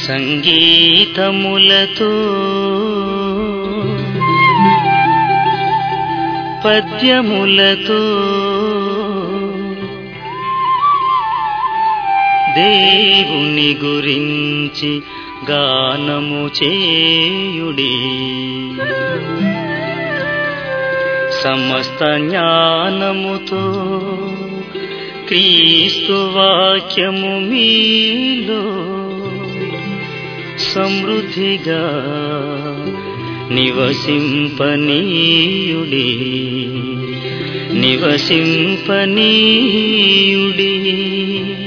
సంగీతములతో పద్యములతో దేవుని గురించి గానము చేయుడి సమస్త జ్ఞానముతో క్రీస్తు వాక్యము మీలో సమృద్ధిగా నివసింపనీయుడి నివసింపనీయుడి